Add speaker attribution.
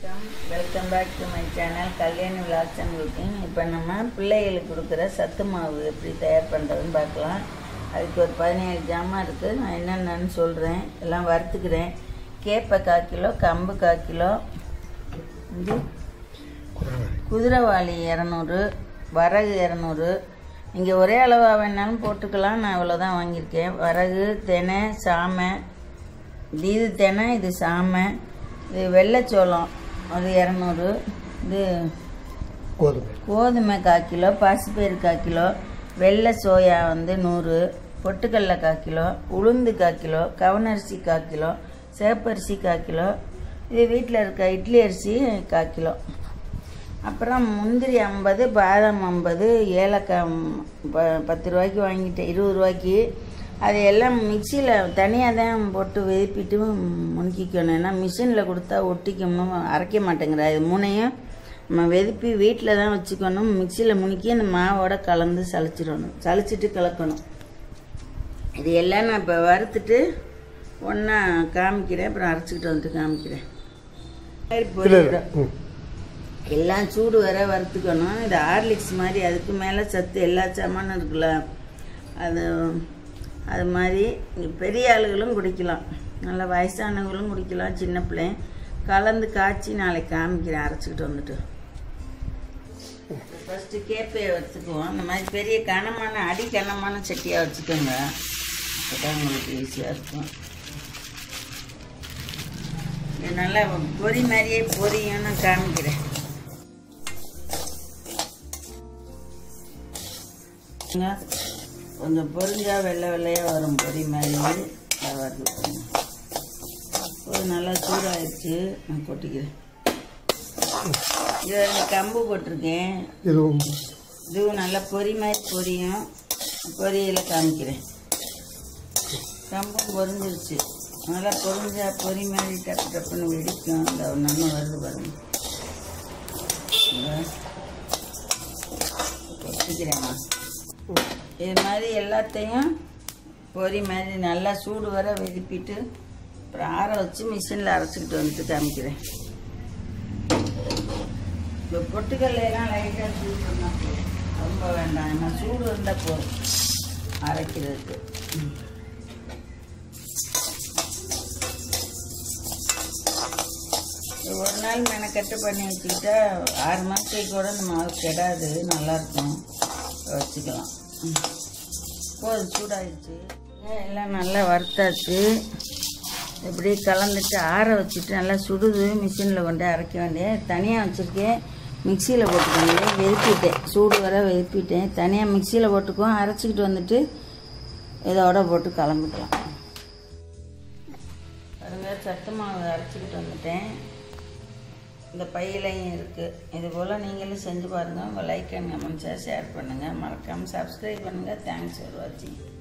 Speaker 1: வணக்கம் welcome back to my channel Kalyani Vilas and cooking இப்போ நம்ம பிள்ளைகளுக்கு கொடுக்குற சத்து மாவு எப்படி தயார் பண்ணுறதுன்னு பார்க்கலாம் அதுக்கு ஒரு பதினேழு ஜாமான் இருக்குது நான் என்னென்னு சொல்கிறேன் எல்லாம் வறுத்துக்கிறேன் கேப்பை கால் கிலோ கம்பு கால் கிலோ இது குதிரைவாளி இரநூறு வரகு இரநூறு நீங்கள் ஒரே அளவாக வேணாலும் போட்டுக்கலாம் நான் இவ்வளோ வாங்கியிருக்கேன் வரகு தெனை சாமை இது இது தெனை இது சாமை இது வெள்ளைச்சோளம் அது இரநூறு இது
Speaker 2: கோதுமை
Speaker 1: கோதுமை கால் கிலோ பாசிப்பயிறு கால் கிலோ வெள்ளை சோயா வந்து நூறு பொட்டுக்கடலை கால் கிலோ உளுந்து கால் கிலோ கவனரிசி கால் கிலோ சிவப்பரிசி கால் கிலோ இது வீட்டில் இருக்க இட்லி அரிசி கால் கிலோ அப்புறம் முந்திரி ஐம்பது பாதாம் ஐம்பது ஏலக்காய் ம், ப- பத்து ரூபாய்க்கு வாங்கிட்டேன் இருபது ரூபாய்க்கு அது எல்லாம் மிக்சியில் தனியாக தான் போட்டு வெதுப்பிட்டு முணுக்கிக்கணும் ஏன்னா மிஷினில் கொடுத்தா ஒட்டிக்கணும் அரைக்க மாட்டேங்கிற இது மூணையும் நம்ம வெதுப்பி வீட்டில் தான் வச்சுக்கணும் மிக்சியில் முணுக்கி அந்த மாவோட கலந்து சளிச்சிடணும் சளிச்சிட்டு கலக்கணும் இது எல்லாம் நான் இப்போ வறுத்துட்டு ஒன்றா காமிக்கிறேன் அப்புறம் அரைச்சிக்கிட்டு வந்துட்டு காமிக்கிறேன் சரி,
Speaker 2: இல்லை இல்லை
Speaker 1: பொரிக்கிறோம்.
Speaker 2: ம்
Speaker 1: எல்லாம் சூடு வர வறுத்துக்கணும் இது ஹார்லிக்ஸ் மாதிரி அதுக்கு மேலே சத்து எல்லா சாமானும் இருக்குல்ல அது அது மாதிரி இங்க பெரிய ஆளுகளும் குடிக்கலாம் நல்ல வயசானவங்களும் குடிக்கலாம் சின்ன பிள்ளை கலந்து காய்ச்சி நாளைக்கு காமிக்கிறேன் அரைச்சிக்கிட்டு வந்துட்டு ஃபஸ்ட்டு கேப்பையை வச்சுக்குவோம் இந்த மாதிரி பெரிய கனமான அடி கனமான சட்டியாக வச்சுக்கோங்க அப்பதான் உங்களுக்கு ஈஸியாக இருக்கும் இது நல்லா பொரி மாதிரியே பொரியும் நான் காமிக்கிறேன் பாருங்க, கொஞ்சம் பொரிஞ்சா வெள்ளை வெள்ளையாக வரும் பொரி மாதிரி அதை வறுத்துக்கோங்க ஒரு நல்லா சூடாகிடுச்சு நான் கொட்டிக்கிறேன் இது ரெண்டு கம்பு போட்டிருக்கேன்
Speaker 2: இதுவும்
Speaker 1: இதுவும் நல்லா பொரி மாதிரி பொரியும் பொரியில் காமிக்கிறேன் கம்பும் பொரிஞ்சிருச்சு நல்லா பொரிஞ்சா பொரி மாதிரி டப்பு டப்புன்னு வெடிக்கும் இந்த நம்ம வருது பாருங்க இங்க. கொட்டிக்கிறேம்மா இது மாதிரி எல்லாத்தையும் பொரி மாதிரி நல்லா சூடு வர வெதுப்பிட்டு அப்புறம் ஆற வச்சு மிஷினில் அரைச்சிக்கிட்டு வந்துட்டு காமிக்கிறேன் இப்போ பொட்டுக்கல்லையெல்லாம் லைட்டாக சூடு பண்ணால் போதும் ரொம்ப வேண்டாம் ஏன்னா சூடு இருந்தால் போதும் அரைக்கிறதுக்கு ம். இது ஒரு நாள் மெனக்கட்டு பண்ணி வச்சுக்கிட்டா ஆறு மாதத்துக்கு கூட இந்த மாவு கெடாது நல்லாயிருக்கும் வச்சுக்கலாம் ம். போதும் சூடாயிடுச்சு எல்லாம் நல்லா வறுத்தாச்சு இப்படி கலந்துட்டு ஆற வச்சுட்டு நல்லா சுடுது மிஷினில் கொண்டு அரைக்க வேண்டிய தனியாக வச்சுருக்கேன் மிக்சியில் போட்டுக்கோங்க வெதுப்பிட்டேன் சூடு வர வெதுப்பிட்டேன் தனியாக மிக்சியில் போட்டுக்குவோம் அரைச்சிக்கிட்டு வந்துட்டு இதோட போட்டு கலந்துக்கலாம் பாருங்க சத்து மாவு அரைச்சிக்கிட்டு வந்துட்டேன் இந்த பையிலையும் இருக்குது இது போல் நீங்களும் செஞ்சு பாருங்கள் உங்கள் லைக் அண்ட் கமெண்ட்ஸை ஷேர் பண்ணுங்கள் மறக்காமல் சப்ஸ்கிரைப் பண்ணுங்கள் தேங்க்ஸ் ஃபார் வாட்சிங்